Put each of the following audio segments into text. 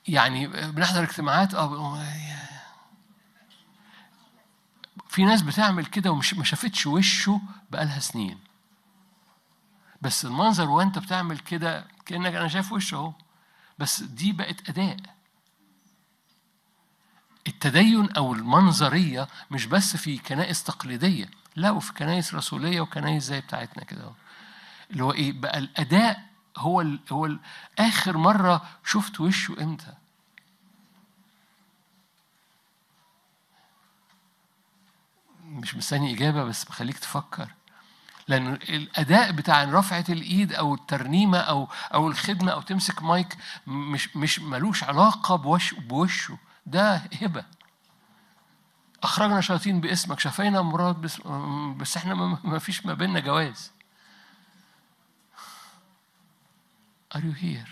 يعني بنحضر اجتماعات اه في ناس بتعمل كده ومش ما شافتش وشه بقالها سنين بس المنظر وانت بتعمل كده كانك انا شايف وشه اهو بس دي بقت اداء التدين او المنظريه مش بس في كنائس تقليديه لا وفي كنائس رسوليه وكنائس زي بتاعتنا كده اهو اللي هو ايه بقى الاداء هو ال هو ال اخر مره شفت وشه امتى مش مستني اجابه بس بخليك تفكر لأن الأداء بتاع رفعة الإيد أو الترنيمة أو أو الخدمة أو تمسك مايك مش مش ملوش علاقة بوش بوشه ده هبة أخرجنا شياطين باسمك شفينا مراد بس, بس إحنا ما فيش ما بيننا جواز Are you here؟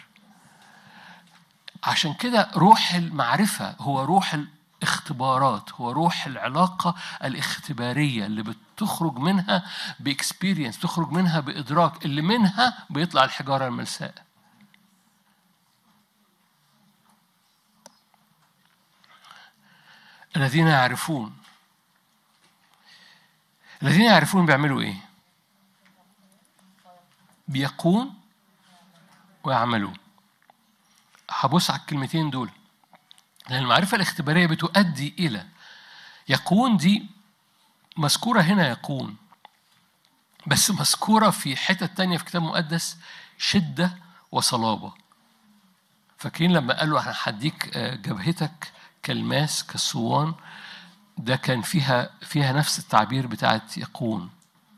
عشان كده روح المعرفة هو روح الاختبارات هو روح العلاقة الاختبارية اللي بتخرج منها بإكسبيرينس تخرج منها بإدراك اللي منها بيطلع الحجارة الملساء الذين يعرفون الذين يعرفون بيعملوا ايه بيقون ويعملون هبص على الكلمتين دول لأن المعرفة الاختبارية بتؤدي إلى يقون دي مذكورة هنا يقون بس مذكورة في حتة تانية في كتاب مقدس شدة وصلابة فاكرين لما قالوا احنا هديك جبهتك كالماس كالصوان ده كان فيها فيها نفس التعبير بتاعت يقون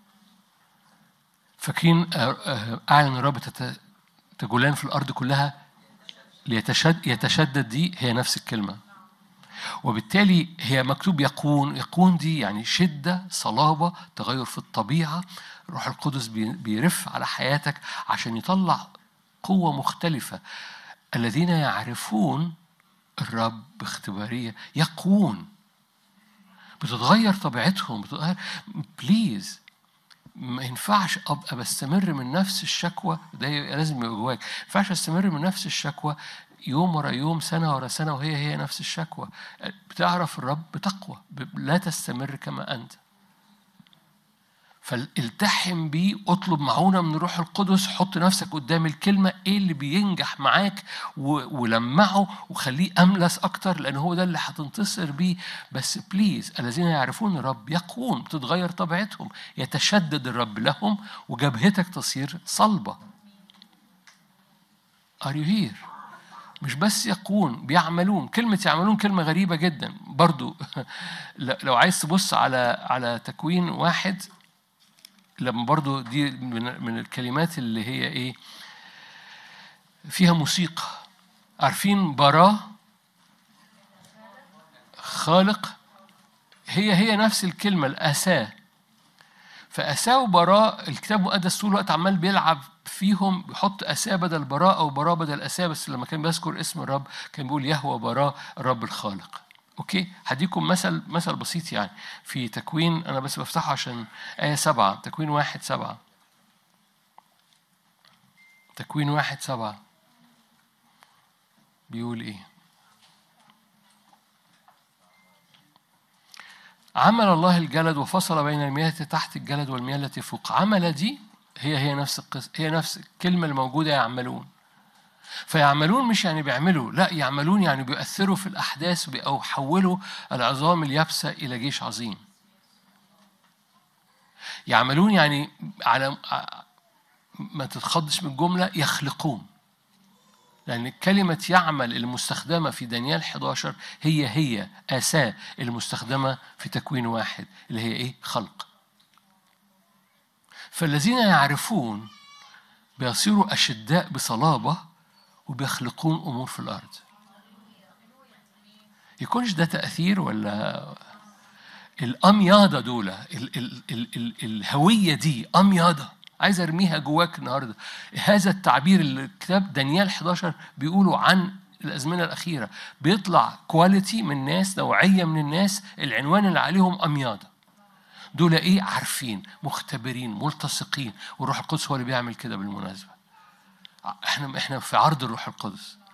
فاكرين أعلن الرب تجولان في الأرض كلها ليتشد يتشدد دي هي نفس الكلمة وبالتالي هي مكتوب يقون يقون دي يعني شدة صلابة تغير في الطبيعة روح القدس بيرف على حياتك عشان يطلع قوة مختلفة الذين يعرفون الرب باختبارية يقون بتتغير طبيعتهم بتتغير بليز ما ينفعش ابقى بستمر من نفس الشكوى ده لازم يبقى جواك ما ينفعش استمر من نفس الشكوى يوم ورا يوم سنة ورا سنة وهي هي نفس الشكوى بتعرف الرب بتقوى لا تستمر كما أنت فالتحم بيه اطلب معونة من الروح القدس حط نفسك قدام الكلمة ايه اللي بينجح معاك ولمعه وخليه أملس أكتر لأن هو ده اللي هتنتصر بيه بس بليز الذين يعرفون الرب يقوون بتتغير طبيعتهم يتشدد الرب لهم وجبهتك تصير صلبة Are you here؟ مش بس يقون بيعملون كلمة يعملون كلمة غريبة جدا برضو لو عايز تبص على على تكوين واحد لما برضو دي من, من الكلمات اللي هي ايه فيها موسيقى عارفين براء خالق هي هي نفس الكلمة الأساة فأساة وبراء الكتاب المقدس طول الوقت عمال بيلعب فيهم بيحط أساة بدل براء أو براء بدل أساة بس لما كان بيذكر اسم الرب كان بيقول يهوى براء الرب الخالق اوكي هديكم مثل مثل بسيط يعني في تكوين انا بس بفتحه عشان ايه سبعه تكوين واحد سبعه تكوين واحد سبعه بيقول ايه عمل الله الجلد وفصل بين المياه تحت الجلد والمياه التي فوق عمل دي هي هي نفس القصة هي نفس الكلمة الموجودة يعملون فيعملون مش يعني بيعملوا لا يعملون يعني بيؤثروا في الأحداث أو يحولوا العظام اليابسة إلى جيش عظيم يعملون يعني على ما تتخضش من الجملة يخلقون لأن كلمة يعمل المستخدمة في دانيال 11 هي هي أساة المستخدمة في تكوين واحد اللي هي إيه؟ خلق. فالذين يعرفون بيصيروا أشداء بصلابة وبيخلقون أمور في الأرض. يكونش ده تأثير ولا الأمياضة دول ال ال ال ال الهوية دي أمياضة عايز ارميها جواك النهارده هذا التعبير اللي الكتاب دانيال 11 بيقولوا عن الازمنه الاخيره بيطلع كواليتي من ناس نوعيه من الناس العنوان اللي عليهم امياضه دول ايه عارفين مختبرين ملتصقين والروح القدس هو اللي بيعمل كده بالمناسبه احنا احنا في عرض الروح القدس